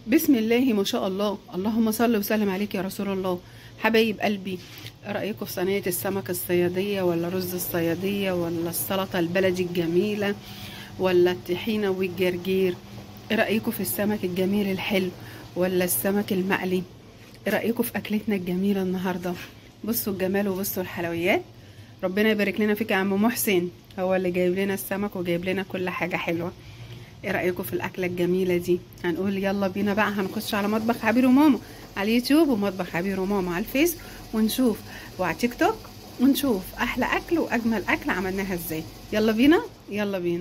بسم الله ما شاء الله اللهم صل وسلم عليك يا رسول الله حبايب قلبي إيه رايكم في صينيه السمك الصياديه ولا رز الصياديه ولا السلطه البلدي الجميله ولا الطحينه والجرجير ايه رايكم في السمك الجميل الحلو ولا السمك المقلي ايه رايكم في اكلتنا الجميله النهارده بصوا الجمال وبصوا الحلويات ربنا يبارك لنا فيك يا عم محسن هو اللي جايب لنا السمك وجايب لنا كل حاجه حلوه ايه رايكم في الاكله الجميله دي هنقول يلا بينا بقى هنخش على مطبخ عبير وماما على اليوتيوب ومطبخ عبير وماما على الفيس ونشوف وعلى تيك توك ونشوف احلى اكل واجمل اكل عملناها ازاي يلا بينا يلا بينا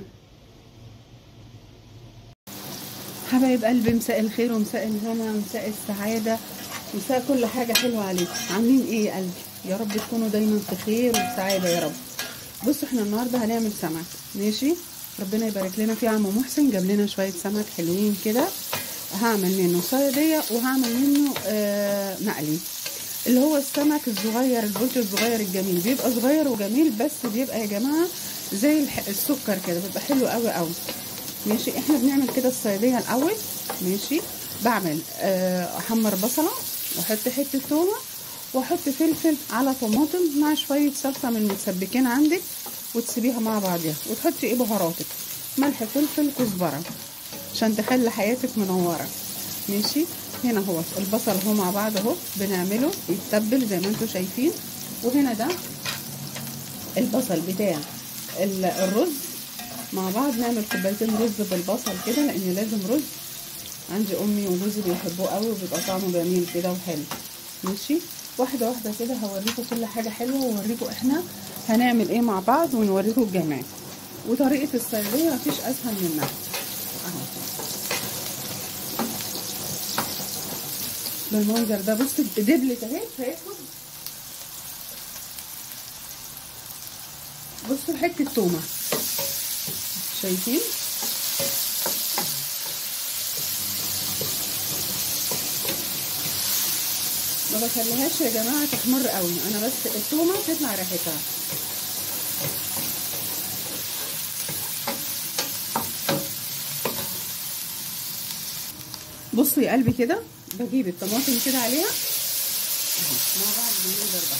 حبايب قلبي مساء الخير ومساء الهنا ومساء السعاده مساء كل حاجه حلوه عليكم عاملين ايه يا قلبي يا رب تكونوا دايما في خير وسعاده يا رب بصوا احنا النهارده هنعمل سمك ماشي ربنا يبارك لنا فيه عم محسن جاب لنا شويه سمك حلوين كده هعمل منه صياديه وهعمل منه آه مقلي اللي هو السمك الصغير البولت الصغير الجميل بيبقى صغير وجميل بس بيبقى يا جماعه زي السكر كده بيبقى حلو قوي قوي ماشي احنا بنعمل كده الصياديه الاول ماشي بعمل آه احمر بصله واحط حته تومه واحط فلفل على طماطم مع شويه صلصه من المتسبكين عندك وتسيبيها مع بعضها وتحطي ايه بهاراتك ملح فلفل كزبره عشان تخلي حياتك منوره ماشي هنا هو البصل اهو مع بعض اهو بنعمله يتبل زي ما انتم شايفين وهنا ده البصل بتاع الرز مع بعض نعمل كوبايتين رز بالبصل كده لان لازم رز عندي امي وجوزي بيحبوه قوي وبيبقى طعمه جميل كده وحلو ماشي واحده واحده كده هوريكم كل حاجه حلوه واوريكم احنا هنعمل ايه مع بعض ونوريكم الجمال وطريقه الصياديه مفيش اسهل منها اهو بالمنظر ده بص دبلت اهي هياخد بصوا حته تومه شايفين ما بخليهاش يا جماعه تحمر قوي انا بس التومه تطلع ريحتها بصوا يا قلبي كده بجيب الطماطم كده عليها مع بعض بالمنظر ده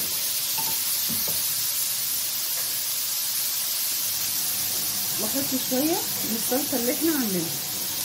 واحط شويه من الصلصه اللي احنا عاملينها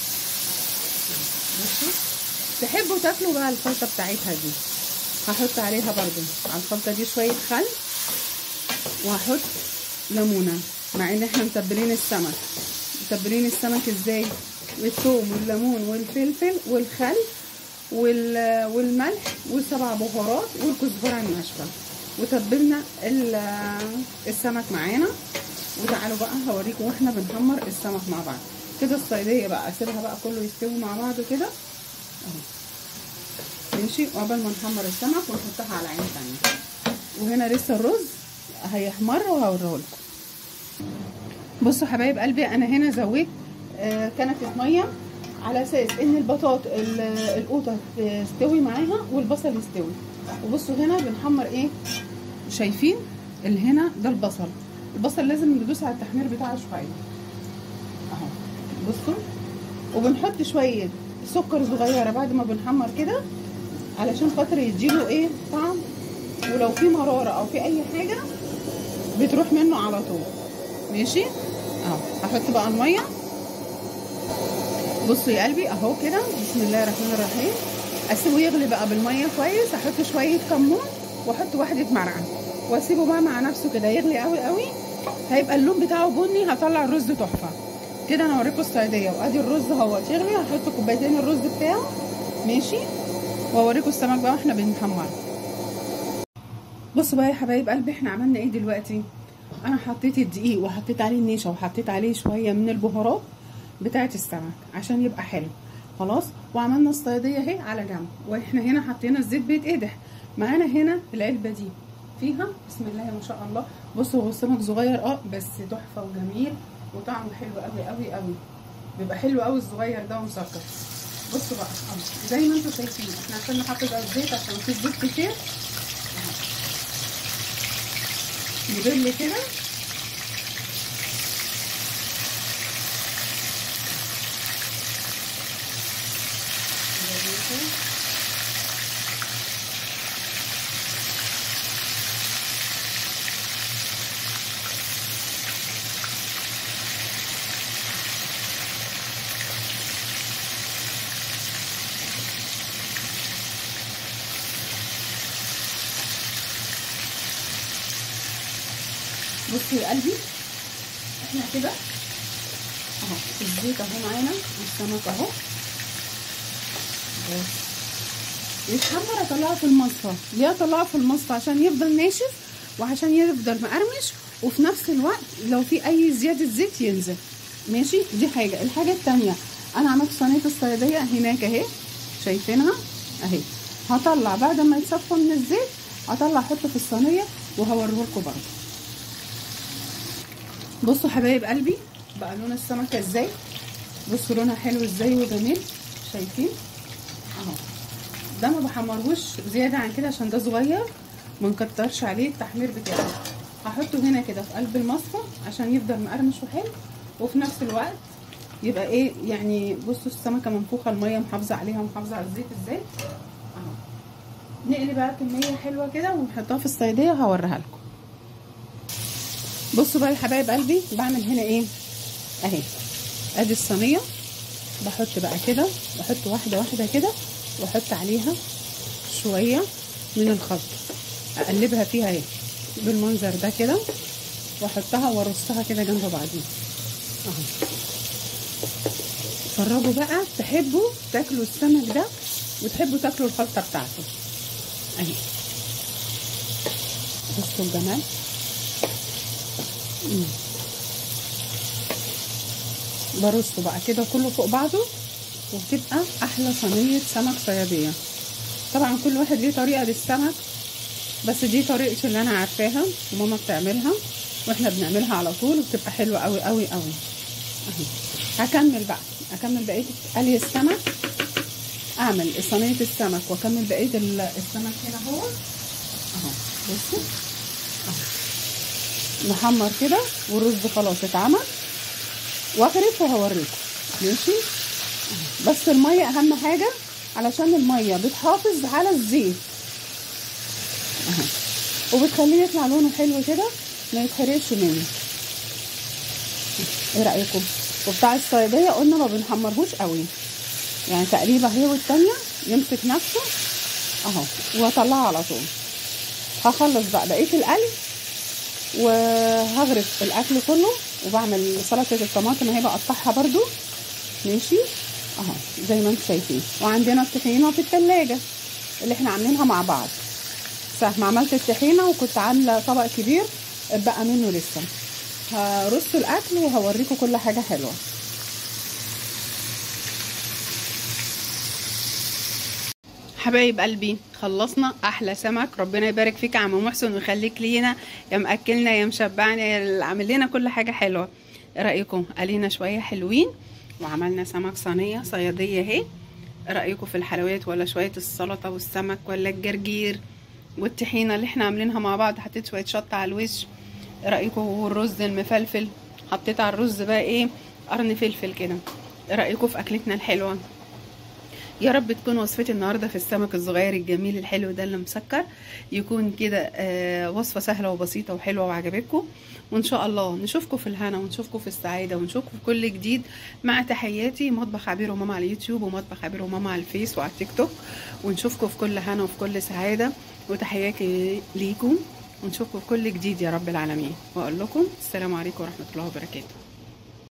بصوا تحبوا تاكلوا بقى الخلطه بتاعتها دي هحط عليها برضو على الخلطه دي شويه خل وهحط ليمونه مع ان احنا متبلين السمك متبلين السمك ازاي الثوم والليمون والفلفل والخل والملح والسبع بهارات والكزبره الناشفه وتبلنا السمك معانا وتعالوا بقى هوريكم واحنا بنحمر السمك مع بعض كده الصياديه بقى اسيبها بقى كله يستوي مع بعضه كده اهو ماشي وقبل ما نحمر السمك ونحطها على عين تانية وهنا لسه الرز هيحمر وهوريه لكم بصوا حبايب قلبي انا هنا زودت آه كنكه ميه على اساس ان البطاط القوطه تستوي معاها والبصل يستوي وبصوا هنا بنحمر ايه شايفين اللي هنا ده البصل البصل لازم ندوس على التحمير بتاعه شويه اهو بصوا وبنحط شويه سكر صغيره بعد ما بنحمر كده علشان خاطر يديله ايه طعم ولو في مراره او في اي حاجه بتروح منه على طول ماشي اهو هحط بقى الميه بصوا يا قلبي اهو كده بسم الله الرحمن الرحيم اسيبه يغلي بقى بالميه كويس احط شويه كمون واحط واحده مرقه واسيبه بقى مع نفسه كده يغلي قوي قوي هيبقى اللون بتاعه بني هطلع الرز تحفه كده انا اوريكم الصياديه وادي الرز اهوت يغلي هحط كوبايتين الرز بتاعه ماشي واوريكم السمك بقى واحنا بنحمره بصوا بقى يا حبايب قلبي احنا عملنا ايه دلوقتي انا حطيت الدقيق وحطيت عليه النشا وحطيت عليه شويه من البهارات بتاعه السمك عشان يبقى حلو خلاص وعملنا الصياديه اهي على جنب واحنا هنا حطينا الزيت بيتقدح معانا هنا العلبه دي فيها بسم الله ما شاء الله بصوا هو السمك صغير اه بس تحفه وجميل وطعمه حلو قوي قوي قوي بيبقى حلو قوي الصغير ده ومسكر بصوا بقى زي ما انتم شايفين احنا عشان نحط بقى الزيت عشان مفيش زيت كتير نبل كده الرحيم بصوا يا قلبي احنا كده اهو الزيت اهو معانا والسمك اهو بس يتحمر اطلعه في المصفى ليه اطلعه في المصفى عشان يفضل ناشف وعشان يفضل مقرمش وفي نفس الوقت لو في اي زياده زيت ينزل ماشي دي حاجه الحاجه التانية انا عملت صينيه الصياديه هناك اهي شايفينها اهي هطلع بعد ما يتصفى من الزيت هطلع احطه في الصينيه وهوريه لكم برضه بصوا حبايب قلبي بقى لون السمكه ازاي بصوا لونها حلو ازاي وجميل شايفين اهو ده ما بحمرهوش زياده عن كده عشان ده صغير ما نكترش عليه التحمير بتاعه هحطه هنا كده في قلب المصفى عشان يفضل مقرمش وحلو وفي نفس الوقت يبقى ايه يعني بصوا السمكه منفوخه الميه محافظه عليها ومحافظه على الزيت ازاي اهو نقلي بقى كميه حلوه كده ونحطها في الصيديه هوريها لكم بصوا بقى يا حبايب قلبي بعمل هنا ايه اهي ادي الصينيه بحط بقى كده بحط واحده واحده كده واحط عليها شويه من الخلط اقلبها فيها اهي بالمنظر ده كده واحطها وارصها كده جنب بعضين اهو اتفرجوا بقى تحبوا تاكلوا السمك ده وتحبوا تاكلوا الخلطه بتاعته اهي بصوا الجمال مم. برصه بقى كده كله فوق بعضه وبتبقى احلى صينيه سمك صياديه طبعا كل واحد ليه طريقه للسمك بس دي طريقتي اللي انا عارفاها وماما بتعملها واحنا بنعملها على طول وبتبقى حلوه قوي قوي قوي اهي هكمل بقى اكمل بقيه قلي السمك اعمل صينيه السمك واكمل بقيه السمك هنا هو اهو بصوا اهو نحمر كده والرز خلاص اتعمل واغرف وهوريكم ماشي بس الميه اهم حاجه علشان الميه بتحافظ على الزيت اهو وبتخليه يطلع لونه حلو كده ما يتحرقش منه ايه رايكم وبتاع الصياديه قلنا ما بنحمرهوش قوي يعني تقريبا هي والتانيه يمسك نفسه اهو واطلعه على طول هخلص بقى بقيه القلي وهغرف الاكل كله وبعمل سلطه الطماطم اهي بقطعها برده ماشي اهو زي ما انتم شايفين وعندنا الطحينه في التلاجة اللي احنا عاملينها مع بعض ساعة ما عملت الطحينه وكنت عامله طبق كبير اتبقى منه لسه هرص الاكل وهوريكم كل حاجه حلوه حبايب قلبي خلصنا احلى سمك ربنا يبارك فيك يا عم محسن ويخليك لينا يا مأكلنا يا مشبعنا يا عامل لنا كل حاجه حلوه ايه رايكم قالينا شويه حلوين وعملنا سمك صينيه صياديه اهي ايه رايكم في الحلويات ولا شويه السلطه والسمك ولا الجرجير والطحينه اللي احنا عاملينها مع بعض حطيت شويه شطه على الوش ايه رايكم والرز المفلفل حطيت على الرز بقى ايه قرن فلفل كده ايه رايكم في اكلتنا الحلوه يا رب تكون وصفتي النهارده في السمك الصغير الجميل الحلو ده اللي مسكر يكون كده آه وصفه سهله وبسيطه وحلوه وعجبتكم وان شاء الله نشوفكم في الهنا ونشوفكم في السعاده ونشوفكم في كل جديد مع تحياتي مطبخ عبير وماما على اليوتيوب ومطبخ عبير وماما على الفيس وعلى التيك توك ونشوفكم في كل هنا وفي كل سعاده وتحياتي ليكم ونشوفكم في كل جديد يا رب العالمين واقول لكم السلام عليكم ورحمه الله وبركاته